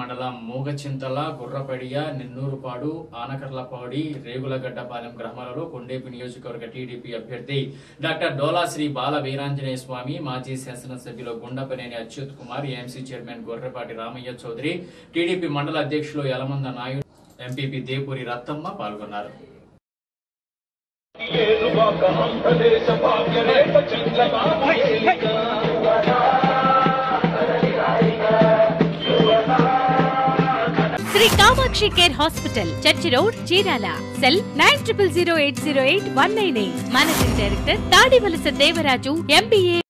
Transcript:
మండలం మూగచింతల గుర్రపడియ నిన్నూరుపాడు ఆనకర్లపాడి రేగులగడ్డపాలెం గ్రామాలలో కొండేపి నియోజకవర్గ టీడీపీ అభ్యర్థి డాక్టర్ డోలాశ్రీ బాల వీరాంజనేయ స్వామి మాజీ శాసనసభ్యులు Gundapaneni Achyut Kumar AMC chairman Gorrepati Ramaiah Chowdary TDP మండల అధ్యక్షులు యలమంద నాయుడు ఎంపీపీ దేపూరి రత్తమ్మ పాల్గొన్నారు ఏరువాక ఆంధ్రదేశ భాగ్యరేఖ చంద్రబాబు ఏలిక. Sri Kamakshi care hospital church road Chirala cell nine triple zero eight zero eight one nine eight managing director Tadivalasa Devaraju MBA